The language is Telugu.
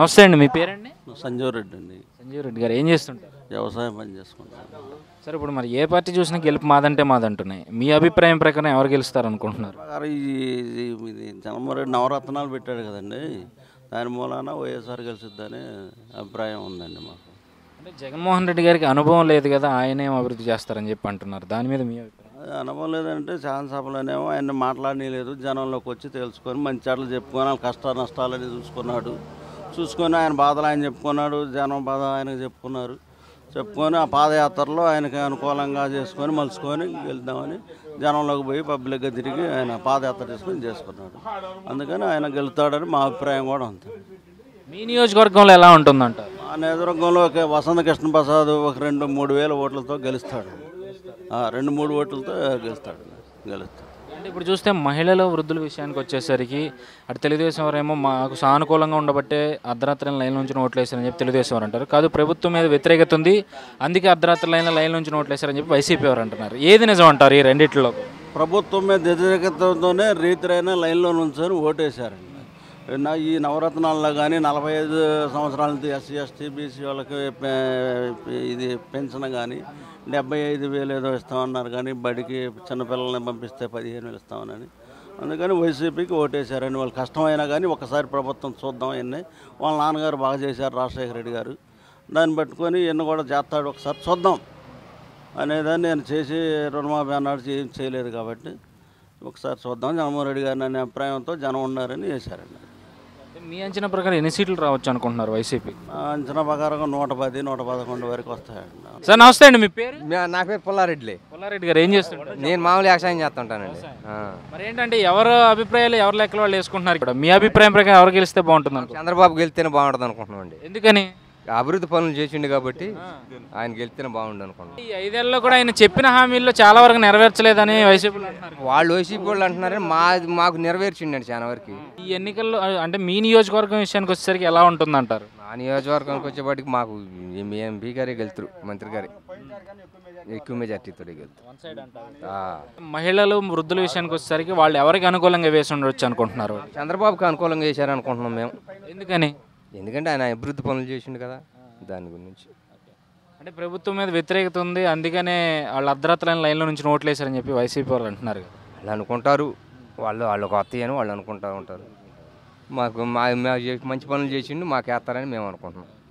నమస్తే అండి మీ పేరండి సంజీవ్ రెడ్డి అండి సంజీవ్ రెడ్డి గారు ఏం చేస్తుంటారు వ్యవసాయం పని చేసుకుంటాను సరే ఇప్పుడు మరి ఏ పార్టీ చూసినా గెలుపు మాదంటే మాదంటున్నాయి మీ అభిప్రాయం ప్రకారం ఎవరు గెలుస్తారు అనుకుంటున్నారు ప్రకారం ఈ ఇది ఇది జనమరెడ్డి నవరత్నాలు పెట్టాడు కదండి దాని మూలాన వైఎస్ఆర్ గెలిచిద్దని అభిప్రాయం ఉందండి మాకు అంటే జగన్మోహన్ రెడ్డి గారికి అనుభవం లేదు కదా ఆయనే అభివృద్ధి చేస్తారని చెప్పి అంటున్నారు దాని మీద మీ అభిప్రాయం అది అనుభవం లేదంటే శాసనసభలోనేమో ఆయన మాట్లాడనీయలేదు జనంలోకి వచ్చి తెలుసుకొని మంచి చెడ్లు చెప్పుకొని వాళ్ళ కష్ట నష్టాలని చూసుకున్నాడు చూసుకొని ఆయన బాధలు ఆయన చెప్పుకున్నాడు జనం బాధ ఆయనకు చెప్పుకున్నారు చెప్పుకొని ఆ పాదయాత్రలో ఆయనకి అనుకూలంగా చేసుకొని మలుచుకొని వెళ్దామని జనంలోకి పోయి పబ్లిక్గా తిరిగి ఆయన పాదయాత్ర చేసుకొని చేసుకున్నాడు అందుకని ఆయన గెలుతాడని మా అభిప్రాయం కూడా ఉంది మీ నియోజకవర్గంలో ఎలా ఉంటుందంటారు మా నేతృత్వంలో ఒక వసంత కృష్ణ ప్రసాద్ ఒక రెండు మూడు వేల ఓట్లతో గెలుస్తాడు ఆ, రెండు మూడు ఓట్లతో గెలుస్తాడు గెలుస్తాడు అంటే ఇప్పుడు చూస్తే మహిళలు వృద్ధుల విషయానికి వచ్చేసరికి అటు తెలుగుదేశం వారేమో మాకు సానుకూలంగా ఉండబట్టే అర్ధరాత్రి లైన్ నుంచి ఓట్లు వేశారని చెప్పి తెలుగుదేశం వారు అంటారు కాదు ప్రభుత్వం మీద వ్యతిరేకత ఉంది అందుకే అర్ధరాత్రి లైన్ లైన్ నుంచి ఓట్లు వేశారని చెప్పి వైసీపీ వారు అంటున్నారు ఏది నిజం అంటారు ఈ రెండిట్లో ప్రభుత్వం మీద వ్యతిరేకతతోనే రీతిరైన లైన్లో నుంచొని ఓటేశారండి నా ఈ నవరత్నాల్లో కానీ నలభై ఐదు సంవత్సరాల నుంచి ఎస్సీ ఎస్టీ బీసీ వాళ్ళకి పె- ఇది పెన్షన్ కానీ డెబ్బై ఐదు వేలు ఏదో ఇస్తామన్నారు కానీ బడికి చిన్నపిల్లల్ని పంపిస్తే పదిహేను వేలు ఇస్తామని అందుకని వైసీపీకి ఓటేశారని వాళ్ళు కష్టమైనా కానీ ఒకసారి ప్రభుత్వం చూద్దాం ఎన్ని వాళ్ళ నాన్నగారు బాగా చేశారు రాజశేఖర రెడ్డి గారు దాన్ని పట్టుకొని ఎన్ని కూడా చేస్తాడు ఒకసారి చూద్దాం అనేదాన్ని నేను చేసి రుణమాఫీ అన్నాడు ఏం చేయలేదు కాబట్టి ఒకసారి చూద్దాం జగన్మోహన్ రెడ్డి గారిని అనే అభిప్రాయంతో జనం ఉన్నారని చేశారండి మీ అంచనా ప్రకారం ఎన్ని సీట్లు రావచ్చు అనుకుంటున్నారు వైసీపీ నా అంచనా ప్రకారం నూట పది నూట పదకొండు వరకు వస్తాయండి సార్ నమస్తే అండి మీ పేరు మే- నా పేరు పుల్లారెడ్డి పుల్లారెడ్డి గారు ఏం చేస్తుంటారు నేను మామూలు వ్యవసాయం చేస్తుంటానండి ఆ. మరి ఏంటంటే ఎవరు అభిప్రాయాలు ఎవరి లెక్కలు వాళ్ళు వేసుకుంటున్నారు ఇక్కడ మీ అభిప్రాయం ప్రకారం ఎవరు గెలిస్తే బాగుంటుంది అనుకో చంద్రబాబు గెలిస్తేనే బాగుంటుంది అనుకుంటున్నామండి ఎందుకని అభివృద్ధి పనులు చేసిండు కాబట్టి ఆయన గెలిస్తేనే బాగుండు అనుకున్నాం ఈ ఐదేళ్లలో కూడా ఆయన చెప్పిన హామీల్లో చాలా వరకు నెరవేర్చలేదని వైసీపీ అంటున్నారు వాళ్ళు వైసీపీ వాళ్ళు అంటున్నారని మా మాకు నెరవేర్చిండండి చాలా వరకు ఈ ఎన్నికల్లో అంటే మీ నియోజకవర్గం విషయానికి వచ్చేసరికి ఎలా ఉంటుందంటారు మా నియోజకవర్గానికి వచ్చేపాటికి మాకు మీ ఎంపీ గారే గెలుతురు మంత్రి గారే ఎక్కువ మెజార్టీతో గెలుతారు ఆ. మహిళలు వృద్ధుల విషయానికి వచ్చేసరికి వాళ్ళు ఎవరికి అనుకూలంగా వేసి ఉండొచ్చు అనుకుంటున్నారు చంద్రబాబుకి అనుకూలంగా చేశారనుకుంటున్నాం మేము ఎందుకని ఎందుకంటే ఆయన అభివృద్ధి పనులు చేసిండు కదా దాని గురించి అంటే ప్రభుత్వం మీద వ్యతిరేకత ఉంది అందుకనే వాళ్ళు అర్ధరాత్రులైన లైన్లో నుంచి నోట్లు వేశారని చెప్పి వైసీపీ వాళ్ళు అంటున్నారు కదా. వాళ్ళు అనుకుంటారు వాళ్ళు వాళ్ళు కొత్త అని వాళ్ళు అనుకుంటూ ఉంటారు మాకు మా మా చే- మంచి పనులు చేసిండు మాకు వేస్తారని మేము అనుకుంటున్నాం